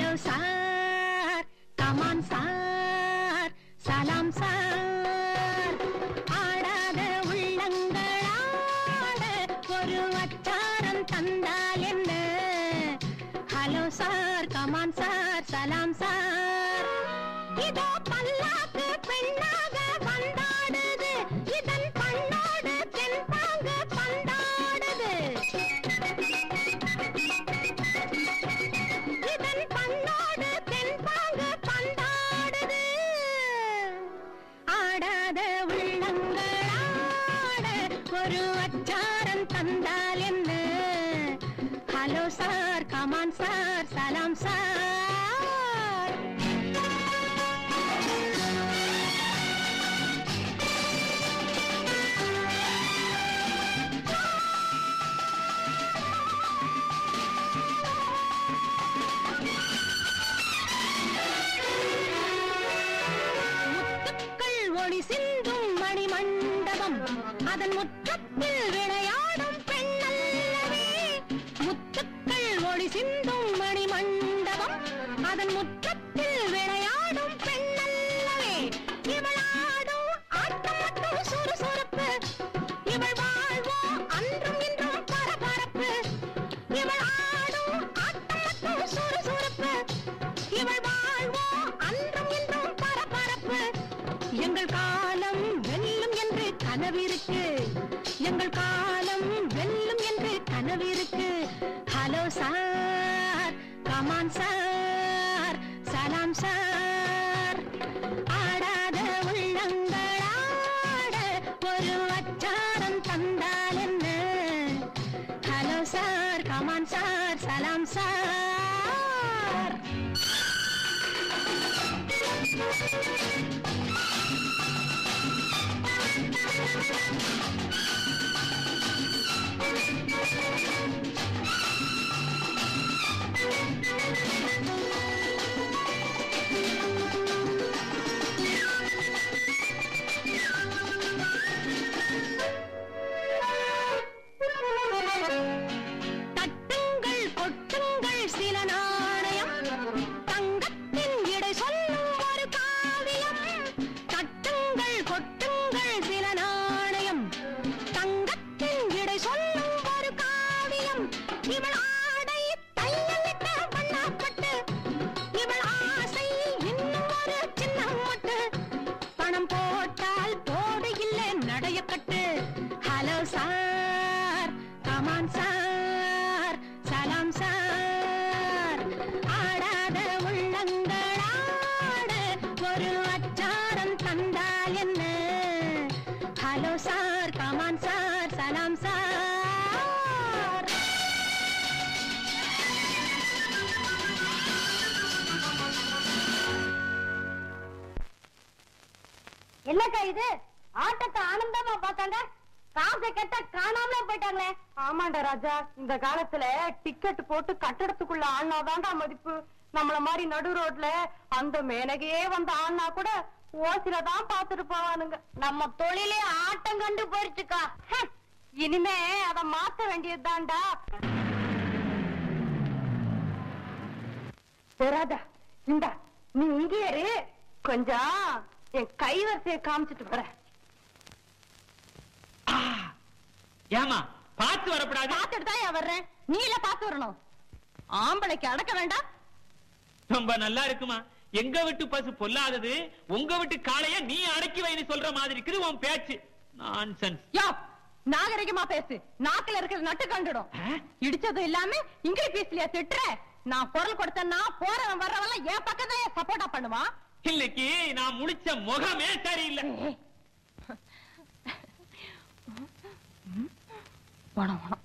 Hello sir come on sir சலாம் sir ஆடாத உள்ளங்களாட ஒரு அச்சாரம் தந்தால் என்ன ஹலோ சார் கமான் சார் சலாம் சார் இதோ பல்லாக்கு பெண்ணாக வந்தாடுது இதன் பண்ணோடு தென்பாங்கு பந்தாடுது இதன் பண்ணோடு தென்பாங்கு பந்தாடுது ஆடாத உள்ளங்களாட ஒரு அச்சாரம் தந்தால் என்ன ஹலோ சார் கமான் சார் சலாம் சார் முத்துக்கள் ஒளி சிந்தும் மணிமண்டபம் அதன் முற்றத்தில் விளையாடும் பெண்ணல்லவே முத்துக்கள் ஒளி சிந்தும் மணிமண்டபம் அதன் முற்றத்தில் விளையாடும் பெண்ணல்லவே இவளாடும் ஆட்டம் மட்டும் சுறுசுறுப்பு இவள் வாழ்வோ அன்றும் இன்றும் பரபரப்பு இவள் ஆடும் ஆட்டம் மட்டும் சுறுசுறுப்பு இவள் வாழ்வோ அன்றும் இன்றும் பரபரப்பு எங்கள் காலம் வெல்லும் என்று கனவிருக்கு எங்கள் காலம் வெல்லும் என்று கனவிருக்கு ஹலோ சார் கமான் சார் சலாம் சார் ஆடாத உள்ளங்களாட ஒரு அச்சாரம் தந்தால் என்ன ஹலோ சார் கமான் சார் சலாம் சார் தட்டுங்கள் கொட்டுங்கள் சில நாணயம் தங்கத்தின் இடை சொல்லும் ஒரு காவியம் தட்டுங்கள் கொட்டுங்கள் சில நாணயம் தங்கத்தின் இடை சொல்லும் ஒரு காவியம் இவள் ஆடை தையலிட்ட வண்ணப்பட்டு இவள் ஆசை இன்னும் ஒரு சின்ன மட்டு பணம் போட்டால் போடு இல்லை நடையக்கட்டு ஹலோ சார் கமான் சார் சலாம் சார் ஆடாத உள்ளங்களாட ஒரு அச்சாரம் தந்தால் என்ன ஹலோ சார் கமான் சார் சலாம் சார் என்னக்கா இது ஆட்டத்தை ஆனந்தமா பார்த்தாங்க காசை கட்ட காணாமலே போயிட்டாங்களே ஆமாண்டா ராஜா இந்த காலத்துல டிக்கெட் போட்டு கட்டடத்துக்குள்ள ஆள்னாதான்டா மதிப்பு நம்மள மாதிரி நடு ரோட்ல அந்த மேனகையே வந்த ஆள்னா கூட ஓசில தான் பாத்துட்டு போவானுங்க நம்ம தொழிலே ஆட்டம் கண்டு போயிடுச்சுக்கா ஹம், இனிமே அத மாத்த வேண்டியதுதான்டா சரி ராஜா இந்தா நீ இங்கே இரு கொஞ்சம் என் கைவரிசையை காமிச்சிட்டு வர ஏமா பார்த்து வரப்படாது பாத்துட்டு தான் ஏன் வர்றேன் நீ இல்ல பாத்து வரணும் ஆம்பளைக்கு அடக்க வேண்டாம் ரொம்ப நல்லா இருக்குமா எங்க வீட்டு பசு பொல்லாதது உங்க வீட்டு காளைய நீ அடக்கி வைன்னு சொல்ற மாதிரி இருக்குது உன் பேச்சு நான்சென்ஸ் யோ நாகரிகமா பேசு நாக்குல இருக்கிற நட்டு கண்டுடும் இடிச்சதும் இல்லாம இங்கிலீஷ் பேசலையா திட்டுற நான் குரல் கொடுத்தேன்னா போறவன் வர்றவன் என் பக்கம் தான் சப்போர்ட்டா பண்ணுவான் இன்னைக்கு நான் முழிச்ச முகமே சரியில்லை போனோம் போனோம்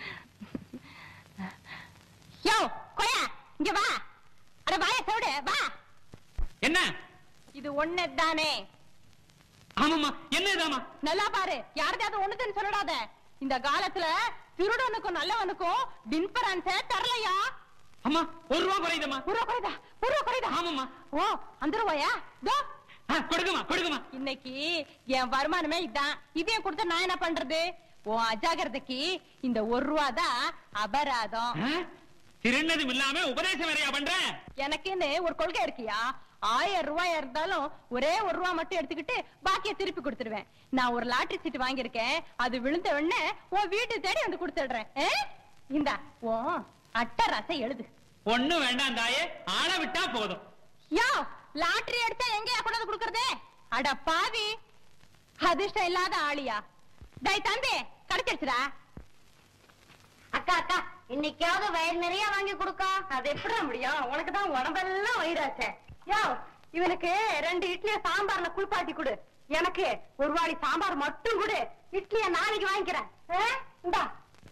யோ கொயா இங்க வா அட வாய சோடு வா என்ன இது ஒண்ணு தானே ஆமாமா என்னதாமா நல்லா பாரு யாரதாவது ஒண்ணுதுன்னு சொல்லடாத இந்த காலத்துல திருடனுக்கும் நல்லவனுக்கும் டின்பரன்ஸ தரலையா அம்மா ஒரு ரூபா குறையுதம்மா ஒரு ரூபா குறைதா ஒரு ரூபா குறைதா ஆமாம்மா. ஓ அந்த ரூபாயா தோ ஆ, கொடுங்கம்மா கொடுங்கம்மா இன்னைக்கு என் வருமானமே இதான் இதையும் கொடுத்து நான் என்ன பண்றது உன் அஜாகிரதைக்கு இந்த ஒரு ரூபா தான் அபராதம் ஆ? திருநதும் இல்லாம உபதேசம் வேறையா பண்ற எனக்குன்னு ஒரு கொள்கை இருக்கியா ஆயிரம் ரூபாயா இருந்தாலும் ஒரே ஒரு ரூபா மட்டும் எடுத்துக்கிட்டு பாக்கிய திருப்பி கொடுத்துடுவேன் நான் ஒரு லாட்டரி சீட்டு வாங்கியிருக்கேன் அது விழுந்த உடனே உன் வீட்டு தேடி வந்து கொடுத்துடுறேன் ஆ? இந்தா ஓ அட்டராசை எழுது ஒண்ணு வேண்டாம் தாயே ஆள விட்டா போதும் யோ லாட்டரி எடுத்தா எங்கயா கொண்டு வந்து கொடுக்கறதே அட பாவி அதிர்ஷ்டம் இல்லாத ஆளியா டேய் தம்பி கிடைச்சிருச்சுடா அக்கா அக்கா இன்னைக்காவது வயிறு நிறைய வாங்கி கொடுக்கா அது எப்படி முடியும் உனக்கு தான் உடம்பெல்லாம் வயிறாச்சே யோ இவனுக்கு ரெண்டு இட்லிய சாம்பார்ல குளிப்பாட்டி கொடு எனக்கு ஒரு வாளி சாம்பார் மட்டும் கொடு இட்லிய நாளைக்கு வாங்கிக்கிறேன் ஆ? இந்தா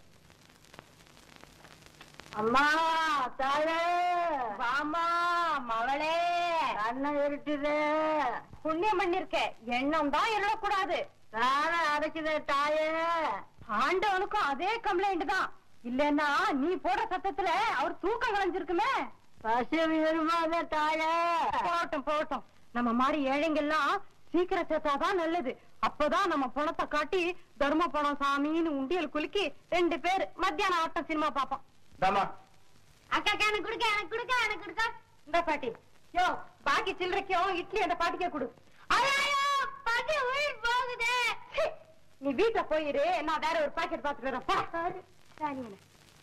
அம்மா தாழே வாமா மவளே அண்ணன் இருட்டுது புண்ணியம் பண்ணிருக்க எண்ணம் தான் இருக்கக்கூடாது தாழ அடைக்குது தாயே ஆண்டவனுக்கும் அதே கம்ப்ளைண்ட் தான் இல்லன்னா நீ போடுற சத்தத்துல அவர் தூக்கம் கலைஞ்சிருக்குமே பசவி வருமாத தாயே போகட்டும் போகட்டும் நம்ம மாதிரி ஏழைங்கெல்லாம் சீக்கிரம் சேர்த்தாதான் நல்லது அப்பதான் நம்ம பணத்தை காட்டி தர்ம பணம் சாமின்னு உண்டியல் குலுக்கி ரெண்டு பேர் மத்தியானம் ஆட்டம் சினிமா பாப்போம் தாமா அக்கா அக்கா, எனக்கு கொடுக்க எனக்கு கொடுக்க எனக்கு கொடுக்க இந்த பாட்டி யோ பாக்கி சில்லறைக்கும் இட்லி அந்த பாட்டிக்கே கொடு ஐயோ பாட்டி உயிர் போகுதே சீ, நீ வீட்டுல போயிரு நான் வேற ஒரு பாக்கெட் பாத்துட்டு வரேன் பா ராணியனே.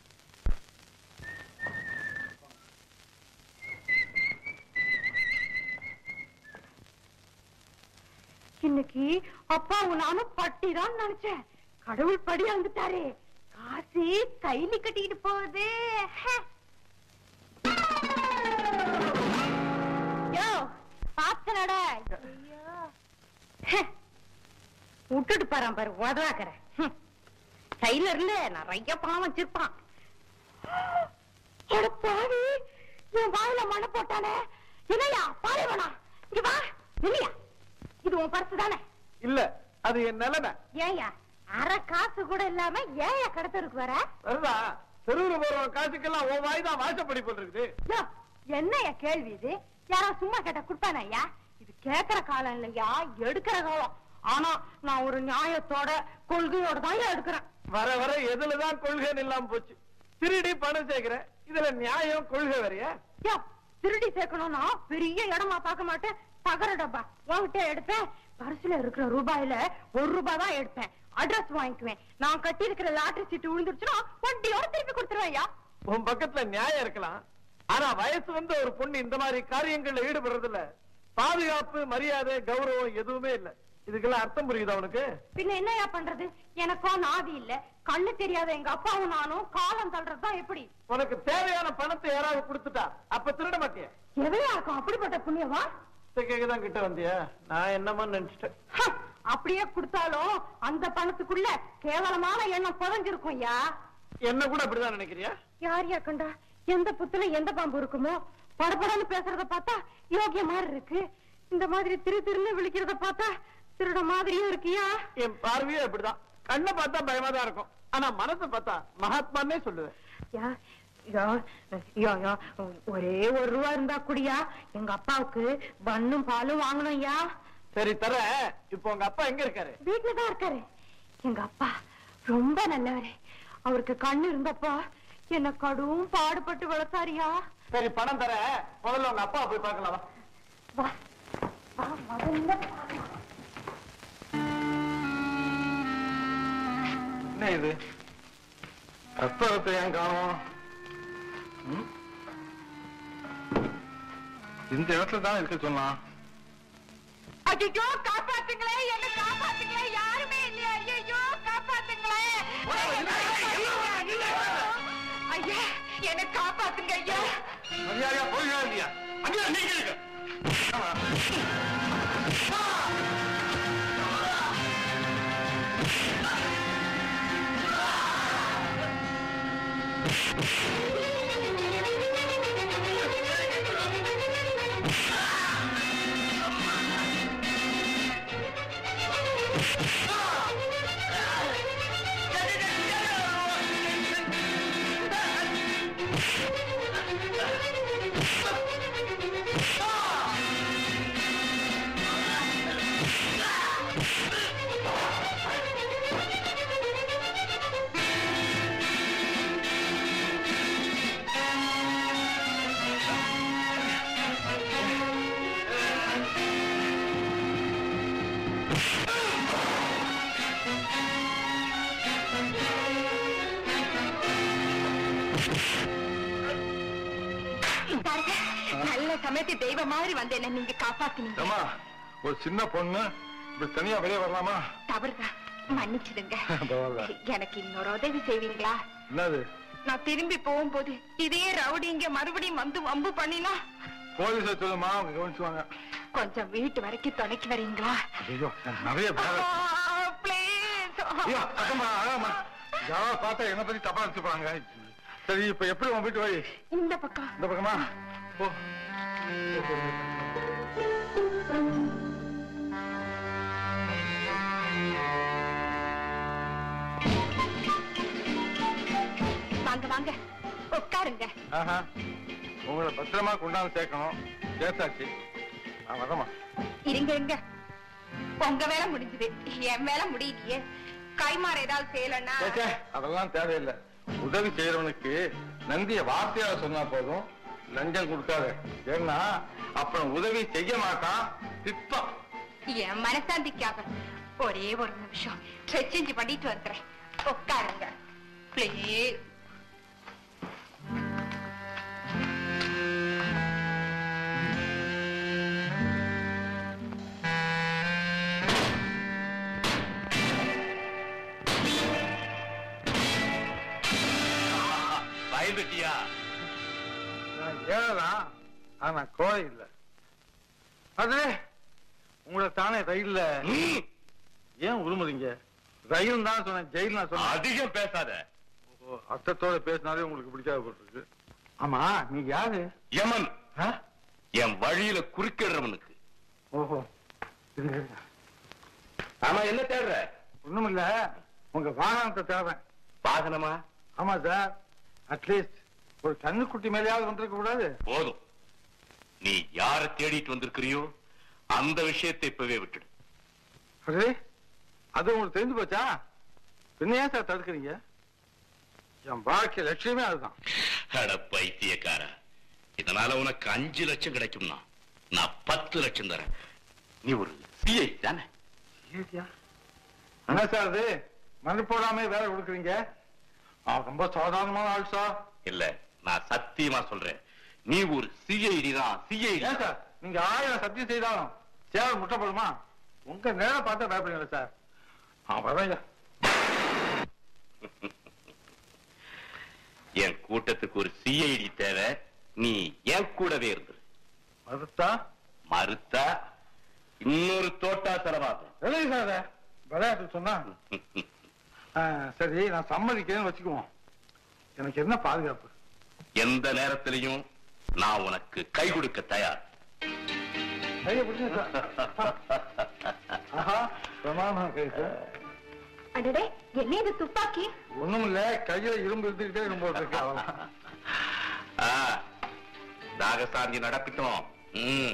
இன்னைக்கு அப்பாவும் நானும் பட்டி தான் நினைச்சேன் கடவுள் படி வந்துட்டாரு காசு கைலி கட்டிக்கிட்டு போகுது ஹே. யோ பாத்தனட விட்டுட்டு பாரு பாரு உதவாக்குற கையில இருந்து நிறைய பணம் வச்சிருப்பான் அட பாவி என் வாயில மண்ணை போட்டானே என்னையா பாரு வேணா இங்க வா இல்லையா இது உன் பர்ஸ் தானே இல்ல அது என் நிலைமை ஏயா அரை காசு கூட இல்லாம ஏயா கடத்தருக்கு வர அதுதான் தெருவுல போறவன் காசுக்கெல்லாம் உன் வாய் தான் வாசப்படி போட்டிருக்குது யோ, என்னய்யா கேள்வி இது யாரா சும்மா கேட்டா குடுப்பானா ஐயா இது கேக்குற காலம் இல்லையா எடுக்கிற காலம் ஆனா நான் ஒரு நியாயத்தோட கொள்கையோட தான் எடுக்கிறேன் வர வர எதுலதான் கொள்கைன்னு இல்லாம போச்சு திருடி பணம் சேர்க்கிறேன் இதுல நியாயம் கொள்கை வேறையா யோ, திருடி சேர்க்கணும்னா பெரிய இடமா பார்க்க மாட்டேன் தகர டப்பா உன்கிட்ட எடுப்பேன் பரிசுல இருக்கிற ரூபாயில ஒரு ரூபாய் தான் எடுப்பேன் அட்ரஸ் வாங்கிக்குவேன் நான் கட்டி இருக்கிற லாட்டரி சீட்டு விழுந்துருச்சுன்னா வண்டியோட திருப்பி கொடுத்துருவேன் ஐயா உன் பக்கத்துல நியாயம் இருக்கலாம் ஆனா வயசு வந்து ஒரு பொண்ணு இந்த மாதிரி காரியங்கள்ல ஈடுபடுறதுல பாதுகாப்பு மரியாதை கௌரவம் எதுவுமே இல்ல இதுக்கெல்லாம் அர்த்தம் புரியுதா உனக்கு பின்ன என்னய்யா பண்றது எனக்கும் நாதி இல்ல கண்ணு தெரியாத எங்க அப்பாவும் நானும் காலம் தள்ளுறதுதான் எப்படி உனக்கு தேவையான பணத்தை யாராவது கொடுத்துட்டா அப்ப திருட மாட்டியா எவையா இருக்கும் அப்படிப்பட்ட புண்ணியவா கேக்குதான் கிட்ட வந்தியா நான் என்னமா நினைச்சிட்டேன் ஹ, அப்படியே கொடுத்தாலும் அந்த பணத்துக்குள்ள கேவலமான எண்ணம் புதஞ்சிருக்கும் ஐயா என்ன கூட அப்படிதான் நினைக்கிறியா யார் யா கண்டா எந்த புத்துல எந்த பாம்பு இருக்குமோ படபடன்னு பேசுறத பார்த்தா யோகிய மாதிரி இருக்கு இந்த மாதிரி திரு திருன்னு விழிக்கிறத பார்த்தா திருட மாதிரியும் இருக்கியா என் பார்வையே அப்படிதான் கண்ணை பார்த்தா பயமா தான் இருக்கும் ஆனா மனசை பார்த்தா மகாத்மான்னே சொல்லுவேன் யா, யா, யா, யா, ஒரே ஒரு ரூபா இருந்தா குடியா எங்க அப்பாவுக்கு பண்ணும் பாலும் வாங்கணும் யா சரி தர இப்போ உங்க அப்பா எங்க இருக்காரு வீட்டுலதான் இருக்காரு எங்க அப்பா ரொம்ப நல்லவரு அவருக்கு கண்ணு இருந்தப்பா என்ன கடும் பாடுபட்டு வளர்த்தாரியா சரி பணம் தர முதல்ல உங்க அப்பா போய் பார்க்கலாம் வா. வா வா முதல்ல பார்க்கலாம். என்ன இது ரத்தத்தை ஏன் காணும் இந்த இடத்துல தான் இருக்க சொன்னான் ஐயோ காப்பாத்துங்களே என்ன காப்பாத்துங்களே யாருமே இல்லையா ஐயோ காப்பாத்துங்களே ஐயா என்ன காப்பாத்துங்க ஐயா மரியாதையா போயிடா இல்லையா அங்கே நீங்க இருக்க ஆமா. பாருங்க, நல்ல சமயத்து தெய்வம் மாதிரி வந்து என்ன நீங்க காப்பாத்துனீங்க ஏம்மா ஒரு சின்ன பொண்ணு இப்படி தனியா வெளியே வரலாமா தவறுதான் மன்னிச்சிடுங்க பரவாயில்ல. எனக்கு இன்னொரு உதவி செய்வீங்களா என்னது நான் திரும்பி போகும்போது இதே ரவுடிங்க மறுபடியும் வந்து வம்பு பண்ணினா போலீஸ சொல்லுமா அவங்க கவனிச்சுவாங்க கொஞ்சம் வீட்டு வரைக்கும் துணைக்கு வரீங்களா ஐயோ எனக்கு நிறைய வேலை ப்ளீஸ் ஐயோ அக்கம்மா அழாமா யாராவது பார்த்தா என்ன பத்தி தப்பா நினைச்சுப்பாங்க சரி இப்ப எப்படி உன் வீட்டு வழி இந்த பக்கம் இந்த பக்கமா போ வாங்க வாங்க உட்காருங்க ஆஹா உங்களை பத்திரமா கொண்டாந்து சேர்க்கணும் சேர்த்தாச்சு நான் வரமா இருங்க இருங்க உங்க வேலை முடிஞ்சது என் வேலை முடியலையே கைமாறு ஏதாவது செய்யலன்னா சேச்சே, அதெல்லாம் தேவையில்லை உதவி செய்யறவனுக்கு நந்திய வார்த்தையா சொன்னா போதும் லஞ்சம் கொடுக்காத ஏன்னா அப்புறம் உதவி செய்ய மாட்டான் திட்டம் என் மனசாந்திக்காக ஒரே ஒரு நிமிஷம் செஞ்சு பண்ணிட்டு வந்துறேன் உட்காருங்க ப்ளீஸ் பயந்துட்டியா நான் ஏழலாம் ஆனா கோழை இல்ல அது உங்களை தானே ரயில்ல ஏன் உருமுறீங்க ரயில் தான் சொன்னேன் ஜெயில் நான் சொன்னேன் அதிகம் பேசாத ஓ, அர்த்தத்தோட பேசினாலே உங்களுக்கு பிடிக்காத போட்டிருக்கு ஆமா நீங்க யாரு யமன் ஆ? என் வழியில குறுக்கிடுறவனுக்கு ஓஹோ இருங்க, இருங்க. ஆமா என்ன தேடுற ஒண்ணுமில்ல உங்க வாகனத்தை தேடுறேன் வாகனமா ஆமா சார் அட்லீஸ்ட் ஒரு கண்ணுக்குட்டி மேலேயாவது வந்திருக்க கூடாது போதும் நீ யார தேடிட்டு வந்திருக்கிறியோ அந்த விஷயத்தை இப்பவே விட்டுடு அது அது உங்களுக்கு தெரிஞ்சு போச்சா என்ன ஏன் சார் தடுக்கிறீங்க என் வாழ்க்கை லட்சியமே அதுதான் அட பைத்தியக்கார இதனால உனக்கு அஞ்சு லட்சம் கிடைக்கும்னா நான் பத்து லட்சம் தரேன் நீ ஒரு சிஐ தானே என்ன சார் அது மணி போடாம வேலை கொடுக்குறீங்க நான் ரொம்ப சாதாரணமான ஆள் சார் இல்ல நான் சத்தியமா சொல்றேன் நீ ஒரு சிஐடி தான் சிஐடி ஏன் சார் நீங்க ஆயிரம் சத்தியம் செய்தாலும் சேவல் முட்டப்படுமா உங்க நேரம் பார்த்தா பயப்படுங்களா சார் நான் வரேன் என் கூட்டத்துக்கு ஒரு சிஐடி தேவை நீ என் கூடவே இருந்துரு மறுத்தா மறுத்தா இன்னொரு தோட்டா செலவாகும் வெளியே சார் விளையாட்டு சொன்னா ஆ, சரி நான் சம்மதிக்கிறேன்னு வச்சுக்குவோம் எனக்கு என்ன பாதுகாப்பு எந்த நேரத்திலையும் நான் உனக்கு கை கொடுக்க தயார் கையை பிடிங்க சார் ஆஹா பிரமாணம் கை சார் அடடே என்ன இது துப்பாக்கி ஒண்ணுமில்ல கையில இரும்பு இருந்துகிட்டே இரும்பு இருக்கு அவ்வளவுதான். ஆ, நாகசாந்தி நடக்கட்டும் ம்.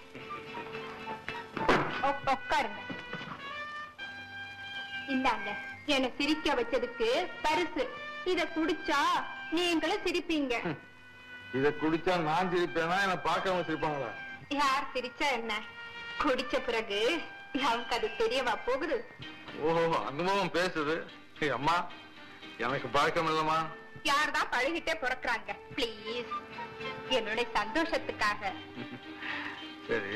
உக்- உட்காருங்க இந்தாங்க என்ன சிரிக்க வச்சதுக்கு பரிசு இத குடிச்சா நீங்களும் சிரிப்பீங்க இத குடிச்சா நான் சிரிப்பேனா என்ன பார்க்காம சிரிப்பாங்களா யார் சிரிச்சா என்ன குடிச்ச பிறகு நமக்கு அது தெரியவா போகுது ஓஹோ அனுபவம் பேசுது ஏய், அம்மா எனக்கு பழக்கம் இல்லம்மா யார் தான் பழகிட்டே பிறக்குறாங்க ப்ளீஸ் என்னுடைய சந்தோஷத்துக்காக சரி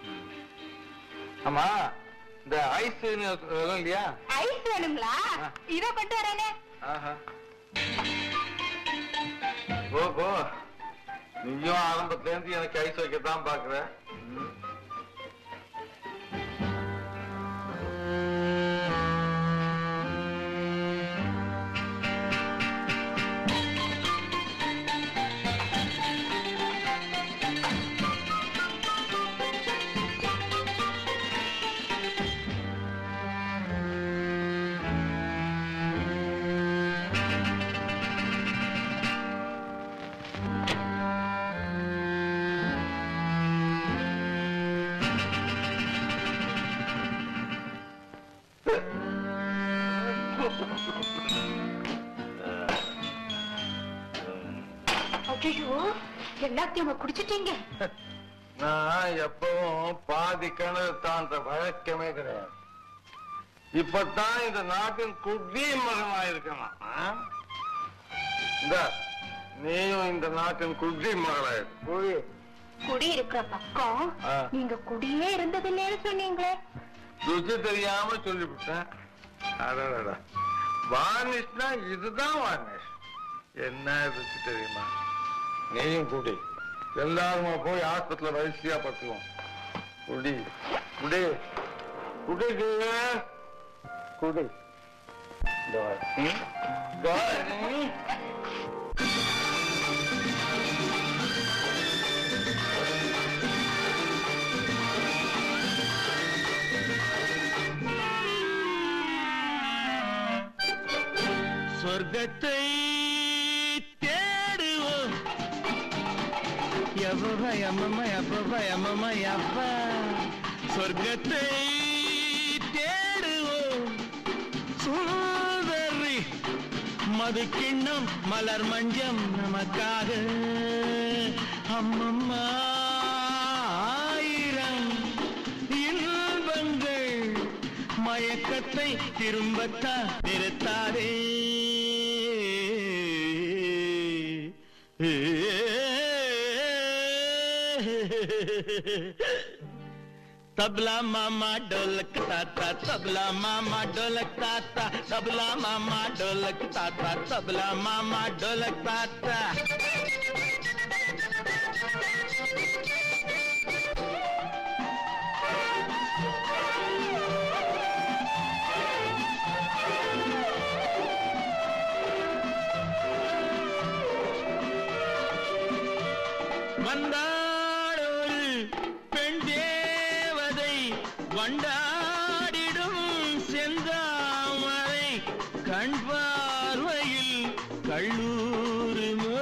ஆமா இந்த ஐஸ் இல்லையா ஐஸ் வேணுங்களா ஆ. இத கொண்டு வரேனே ஆஹா. போ போ நீயும் ஆரம்பத்துல இருந்து எனக்கு ஐஸ் வைக்கத்தான் பாக்குற ம். ஐயோ எல்லாத்தையும் குடிச்சிட்டீங்க நான் எப்பவும் பாதி கிணறு தாண்ட வழக்கமே கிடையாது இப்பதான் இந்த நாட்டின் குடி மகனா இருக்கணும் ஆ? இந்த நீயும் இந்த நாட்டின் குடி மகளே குடி குடி இருக்கிற பக்கம் ஆ. நீங்க குடியே இருந்ததில்லைன்னு சொன்னீங்களே ருச்சி தெரியாம சொல்லிவிட்டேன் அடடடா வார்னிஷ்னா இதுதான் வார்னிஷ் என்ன ருச்சி தெரியுமா நீயும் குடி எல்லாருமா போய் ஆஸ்பத்திரியில வரிசையா பத்துவோம் குடி குடி குடிக்கு குடி இந்த வா. ம்? இந்த வா, ம்? சொர்க்கத்தை தேடுவோம் எவ்வளோ எம்மம்மா எப்பப்பா எம்மம்மா எப்பா சொர்க்கத்தை தேடுவோம் சுந்தரி மது கிண்ணம் மலர் மஞ்சம் நமக்காக அம்மம்மா ஆயிரம் இன்பங்கள் மயக்கத்தை திரும்பத்தா நிறுத்தாதே तबला मामा ढोलक ताता तबला मामा ढोलक ताता तबला मामा ढोलक ताता तबला मामा ढोलक ताता வந்தாடொரு பெண் தேவதை வண்டாடிடும் செந்தாமரை கண் பார்வையில் கள்ளூருமோ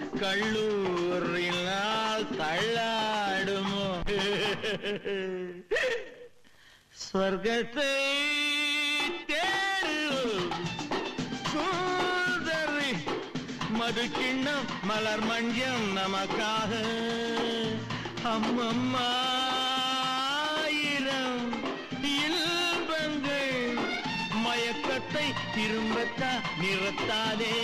கள்ளூரினால் தள்ளாடுமோ ஸ்வர்கத்தை தேடுவோம் சூதரி மது கிண்ணம் மலர் மஞ்சம் நமக்காக அம்மம்மா ஆயிரம் இன்பங்கள் மயக்கத்தை திரும்பத்தா நிறுத்தாதே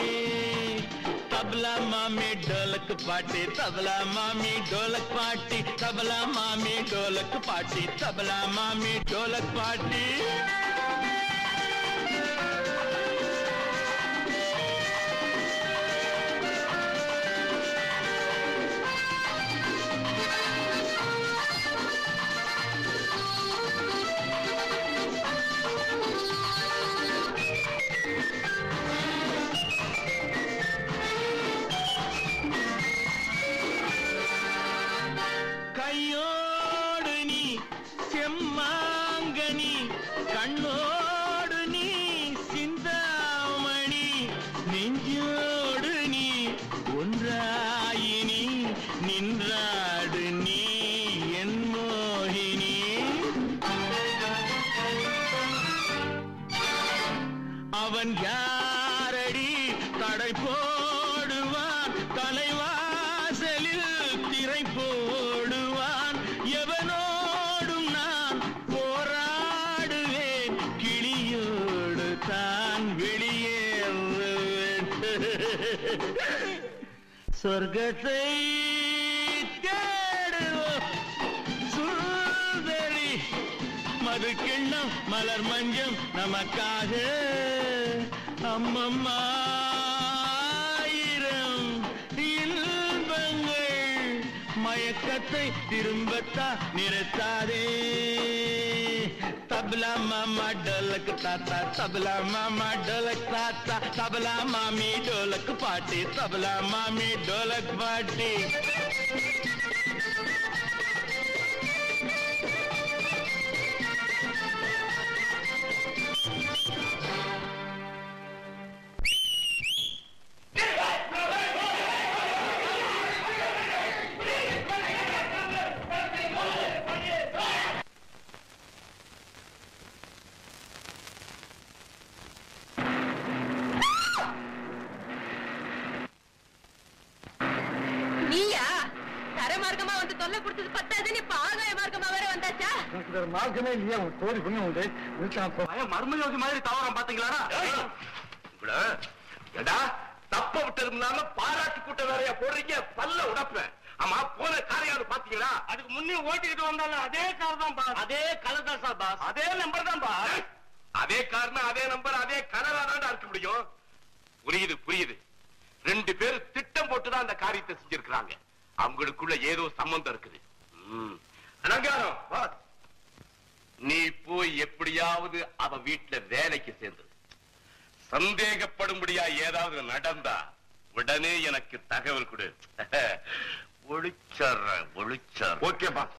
தபலா மாமி டோலக் பாட்டி தபலா மாமி டோலக் பாட்டி தபலா மாமி டோலக் பாட்டி தபலா மாமி டோலக் பாட்டி கையோடு நீ செம்மாங்கனி கண்ணோடு நீ சிந்தாமணி நெஞ்சோடு நீ ஒன்றாயினி நின்றாடு நீ என் மோகினி அவன் யாரடி தடை போடுவான் தலைவாசலில் திரை போடுவான் எவனோடும் நான் போராடுவேன் கிளியோடு தான் வெளியேறுவேன் சொர்க்கத்தை தேடுவோம் சுந்தரி மது கிண்ணம் மலர் மஞ்சம் நமக்காக அம்மம்மா ஆயிரம் இன்பங்கள் மயக்கத்தை திரும்பத்தா நிறுத்தாதே தபலா மாமா டோலக் தாத்தா தபலா மாமா டோலக் தாத்தா தபலா மாமி டோலக் பாட்டி தபலா மாமி டோலக் பாட்டி நீயா தரமார்க்கமா வந்து தொல்லை கொடுத்தது பத்தாதுன்னு இப்ப ஆகாய மார்க்கமா வேற வந்தாச்சா எனக்கு வேற மார்க்கமே இல்லையா உன் கோடி புண்ணியம் உண்டு நிறுத்தினா போ. மர்மயோகி மாதிரி தவறம் பாத்தீங்களா ஏடா தப்ப ஆப்ப விட்டதுனால பாராட்டு கூட்டம் வேறையா போடுறீங்க பல்ல உடப்பேன் ஆமா போன காரையாவது பாத்தீங்களா அதுக்கு முன்னே ஓட்டிக்கிட்டு வந்தாலும் அதே கார் தான் பாஸ் அதே கலர் தான் சார் பாஸ் அதே நம்பர் தான் பாஸ் அதே கார்னா அதே நம்பர் அதே கலரா தான் இருக்க முடியும் புரியுது புரியுது ரெண்டு பேரும் திட்டம் போட்டுதான் அந்த காரியத்தை செஞ்சிருக்கிறாங்க அவங்களுக்குள்ள ஏதோ சம்பந்தம் இருக்குது ம். அலங்காரம் பாஸ் நீ போய் எப்படியாவது அவ வீட்டுல வேலைக்கு சேர்ந்து சந்தேகப்படும்படியா ஏதாவது நடந்தா உடனே எனக்கு தகவல் கொடு ஒளிச்சற ஒளிச்சற ஓகே பாஸ்